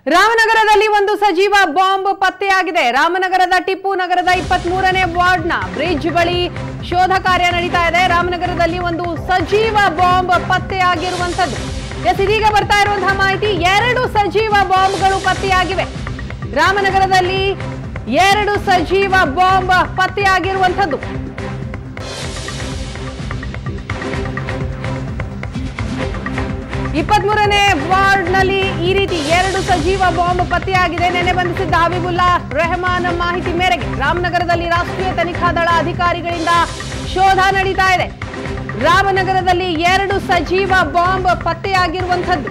ರಾಮನಗರದಲ್ಲಿ ಒಂದು ಸಜೀವ ಬಾಂಬ್ ಪತ್ತೆಯಾಗಿದೆ ರಾಮನಗರದ ಟಿಪ್ಪು ನಗರದ ಇಪ್ಪತ್ತ್ ಮೂರನೇ ವಾರ್ಡ್ನ ಬ್ರಿಡ್ಜ್ ಬಳಿ ಶೋಧ ಕಾರ್ಯ ನಡೀತಾ ಇದೆ ರಾಮನಗರದಲ್ಲಿ ಒಂದು ಸಜೀವ ಬಾಂಬ್ ಪತ್ತೆಯಾಗಿರುವಂತದ್ದು ಎಸ್ ಇದೀಗ ಬರ್ತಾ ಇರುವಂತಹ ಮಾಹಿತಿ ಎರಡು ಸಜೀವ ಬಾಂಬ್ಗಳು ಪತ್ತೆಯಾಗಿವೆ ರಾಮನಗರದಲ್ಲಿ ಎರಡು ಸಜೀವ ಬಾಂಬ್ ಪತ್ತೆಯಾಗಿರುವಂತದ್ದು ಇಪ್ಪತ್ಮೂರನೇ ವಾರ್ಡ್ನಲ್ಲಿ ಈ ರೀತಿ ಎರಡು ಸಜೀವ ಬಾಂಬ್ ಪತ್ತೆಯಾಗಿದೆ ನೆನೆ ಬಂಧಿಸಿದ್ದ ಹಬೀಬುಲ್ಲಾ ರೆಹಮಾನ್ ಮಾಹಿತಿ ಮೇರೆಗೆ ರಾಮನಗರದಲ್ಲಿ ರಾಷ್ಟ್ರೀಯ ತನಿಖಾ ದಳ ಅಧಿಕಾರಿಗಳಿಂದ ಶೋಧ ನಡೀತಾ ಇದೆ ರಾಮನಗರದಲ್ಲಿ ಎರಡು ಸಜೀವ ಬಾಂಬ್ ಪತ್ತೆಯಾಗಿರುವಂಥದ್ದು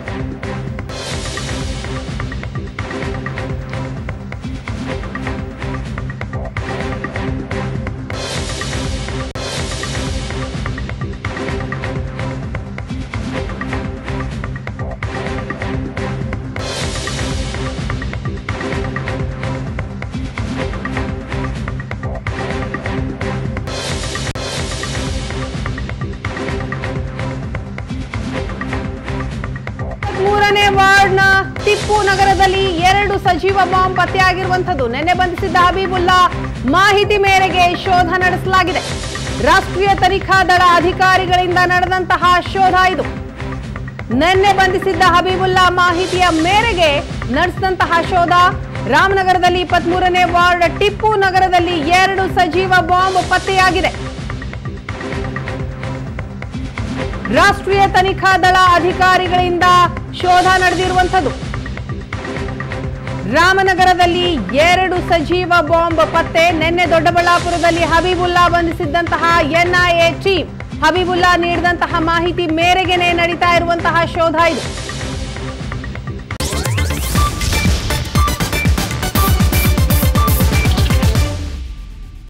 ಮೂರನೇ ವಾರ್ಡ್ನ ಟಿಪ್ಪು ನಗರದಲ್ಲಿ ಎರಡು ಸಜೀವ ಬಾಂಬ್ ಪತ್ತೆಯಾಗಿರುವಂಥದ್ದು ನಿನ್ನೆ ಬಂಧಿಸಿದ್ದ ಹಬೀಬುಲ್ಲಾ ಮಾಹಿತಿ ಮೇರೆಗೆ ಶೋಧ ನಡೆಸಲಾಗಿದೆ ರಾಷ್ಟ್ರೀಯ ತನಿಖಾ ದಳ ಅಧಿಕಾರಿಗಳಿಂದ ನಡೆದಂತಹ ಶೋಧ ಇದು ನಿನ್ನೆ ಬಂಧಿಸಿದ್ದ ಹಬೀಬುಲ್ಲಾ ಮಾಹಿತಿಯ ಮೇರೆಗೆ ನಡೆಸಿದಂತಹ ಶೋಧ ರಾಮನಗರದಲ್ಲಿ ಇಪ್ಪತ್ಮೂರನೇ ವಾರ್ಡ್ ಟಿಪ್ಪು ನಗರದಲ್ಲಿ ಎರಡು ಸಜೀವ ಬಾಂಬ್ ಪತ್ತೆಯಾಗಿದೆ ರಾಷ್ಟ್ರೀಯ ತನಿಖಾ ದಳ ಅಧಿಕಾರಿಗಳಿಂದ ಶೋಧ ನಡೆದಿರುವಂಥದ್ದು ರಾಮನಗರದಲ್ಲಿ ಎರಡು ಸಜೀವ ಬಾಂಬ್ ಪತ್ತೆ ನಿನ್ನೆ ದೊಡ್ಡಬಳ್ಳಾಪುರದಲ್ಲಿ ಹಬೀಬುಲ್ಲಾ ಬಂಧಿಸಿದ್ದಂತಹ ಎನ್ಐಎ ಚೀಫ್ ಹಬೀಬುಲ್ಲಾ ನೀಡಿದಂತಹ ಮಾಹಿತಿ ಮೇರೆಗೆನೆ ನಡೀತಾ ಇರುವಂತಹ ಶೋಧ ಇದು